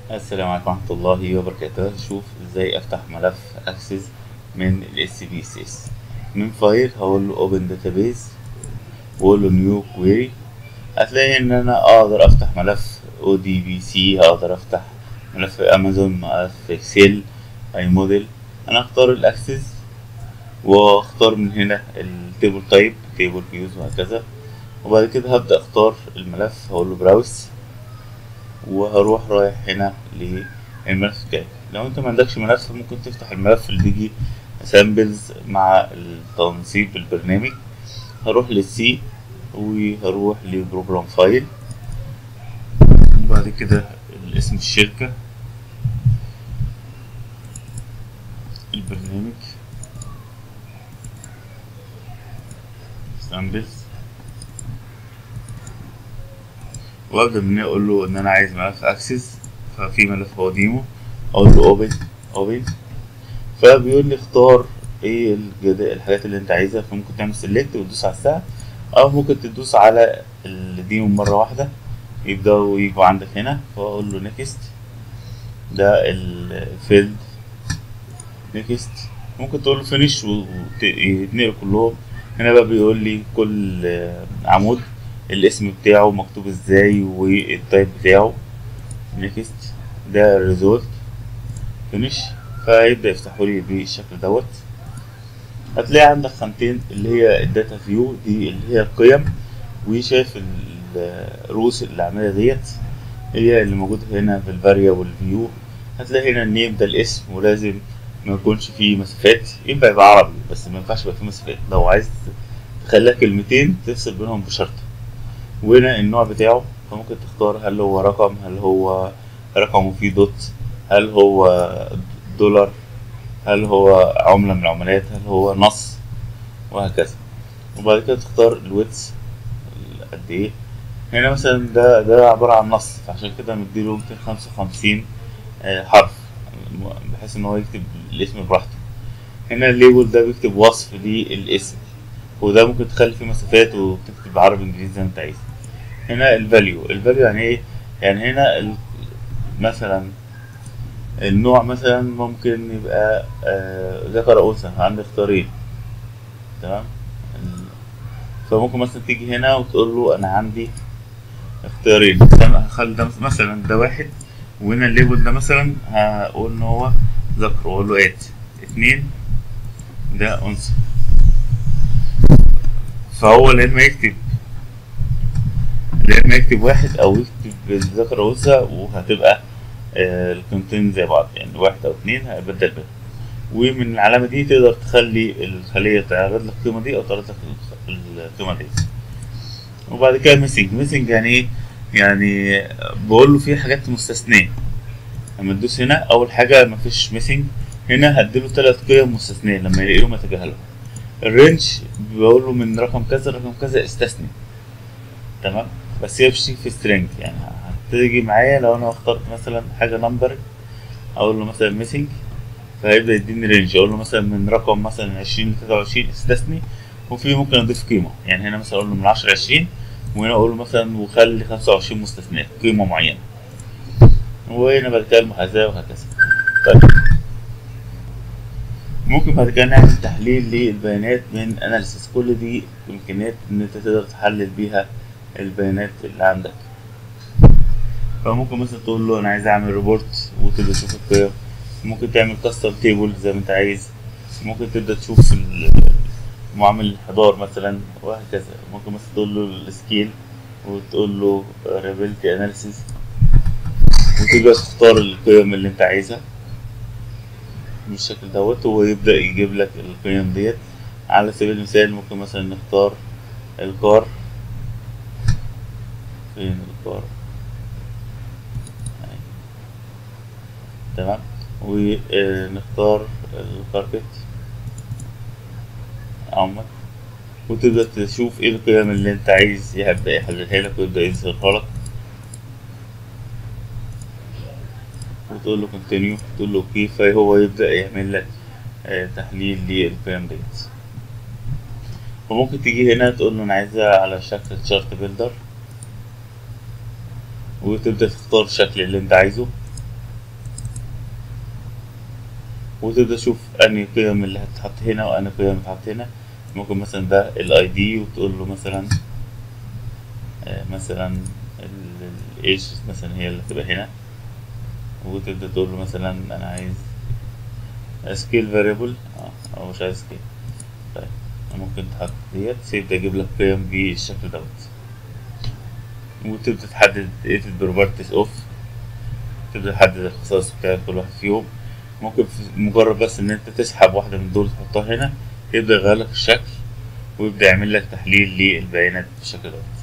السلام عليكم ورحمة الله وبركاته شوف ازاي افتح ملف اكسس من ال SPSS من فايل هقول له open database واقول له new query هتلاقي ان انا اقدر افتح ملف ODBC هقدر افتح ملف امازون ملف اكسل اي موديل انا اختار الاكسس واختار من هنا التيبل تايب تيبل فيوز وهكذا وبعد كده هبدأ اختار الملف هقول له براوس وهروح رايح هنا للملف بتاعي لو انت ما عندكش ملف ممكن تفتح الملف اللي بيجي سامبلز مع التنصيب البرنامج هروح للسي وهروح لبروجرام فايل وبعد كده اسم الشركة البرنامج سامبلز وابدا من هنا اقول له ان انا عايز ملف اكسس ففي ملف هو ديمو اقول له اوبن اوبن فبيقول لي اختار ايه الجدا الحاجات اللي انت عايزها فممكن تعمل سيلكت وتدوس على السهم او ممكن تدوس على الديمو مره واحده يبداوا يجوا عندك هنا فاقول له نيكست ده الفيلد نيكست ممكن تقول له فينيش ويتنقلوا كلهم هنا بقى بيقول لي كل عمود الاسم بتاعه مكتوب ازاي والتايب بتاعه نيكست ده الريزولت فينيش فيبدأ يفتحوا لي بالشكل دوت هتلاقي عندك خانتين اللي هي الداتا فيو دي اللي هي القيم وشايف الرؤوس الأعمدة ديت هي اللي موجودة هنا في الفاريبل فيو هتلاقي هنا النيم ده الاسم ولازم ما يكونش فيه مسافات ينفع يبقى عربي بس ما ينفعش يبقى فيه مسافات لو عايز تخليها كلمتين تفصل بينهم بشرط وهنا النوع بتاعه فممكن تختار هل هو رقم هل هو رقم فيه دوت هل هو دولار هل هو عملة من العملات هل هو نص وهكذا وبعد كده تختار الويتس قد ايه هنا مثلا ده ده عبارة عن نص فعشان كده مديله ميتين خمسة وخمسين حرف بحيث ان هو يكتب الاسم براحته هنا الليبل ده بيكتب وصف للاسم وده ممكن تخلي فيه مسافات وتكتب عربي انجليزي زي ما انت عايز هنا الفاليو الفاليو يعني ايه يعني هنا ال... مثلا النوع مثلا ممكن يبقى آه ذكر او انثى عندي اختيارين تمام فممكن مثلا تيجي هنا وتقول له انا عندي اختيارين هخلي ده مثلا ده واحد وهنا الليبل ده مثلا هقول ان هو ذكر واقول له ات اتنين ده انثى فهو لما يكتب لما يكتب واحد او يكتب ذكر او انثى وهتبقى آه القيمتين زي بعض يعني واحد او اتنين هيبدل بينهم ومن العلامة دي تقدر تخلي الخلية تعرض لك القيمة دي او تعرض لك القيمة دي وبعد كده ميسنج ميسنج يعني ايه يعني بقول له في حاجات مستثنية لما تدوس هنا اول حاجة مفيش ميسنج هنا هديله تلات قيم مستثنية لما يلاقيهم يتجاهلهم الرينج بقول له من رقم كذا رقم كذا استثني تمام بس هي بتشتغل في سترينج يعني هتيجي معايا لو انا اخترت مثلا حاجه نمبر اقول له مثلا ميسنج فهيبدا يديني رينج اقول له مثلا من رقم مثلا 20 ل 23 استثني وفي ممكن اضيف قيمه يعني هنا مثلا اقول له من 10 ل 20 وهنا اقول له مثلا وخلي 25 مستثنات قيمه معينه وهنا بعد كده المحاذاه وهكذا طيب ممكن بعد كده نعمل تحليل للبيانات من اناليسيس كل دي امكانيات ان انت تقدر تحلل بيها البيانات اللي عندك فممكن مثلا تقول له انا عايز اعمل ريبورت وتبدا تشوف القيم ممكن تعمل كاستم تيبل زي ما انت عايز ممكن تبدا تشوف معامل الحضار مثلا وهكذا ممكن مثلا تقول له السكيل وتقول له ريبيلتي اناليسيس وتبدا تختار القيم اللي انت عايزها بالشكل دوت ويبدا يجيب لك القيم ديت على سبيل المثال ممكن مثلا نختار الكار فين الكار تمام ونختار الكاربت عمك وتبدأ تشوف ايه القيم اللي انت عايز يبدأ يحللها لك ويبدأ يظهرها لك وتقول له كونتينيو تقول له اوكي فهو يبدأ يعمل لك تحليل للقيم ديت وممكن تيجي هنا تقول له انا عايزها على شكل تشارت بيلدر وتبدأ تختار الشكل اللي انت عايزه وتبدأ تشوف أنهي قيم اللي هتتحط هنا وأنهي قيم هتتحط هنا ممكن مثلا ده الاي دي وتقول له مثلا آه، مثلا الايج مثلا هي اللي تبقى هنا وتبدأ تقول له مثلا أنا عايز سكيل فاريبل اه أو مش عايز سكيل طيب ممكن تحط ديت يبدأ يجيب لك قيم بالشكل دوت وتبدأ تحدد edit properties off تبدأ تحدد الخصائص بتاعت كل واحد فيهم ممكن في مجرد بس إن أنت تسحب واحدة من دول تحطها هنا يبدأ يغير لك الشكل ويبدأ يعمل لك تحليل للبيانات بالشكل دوت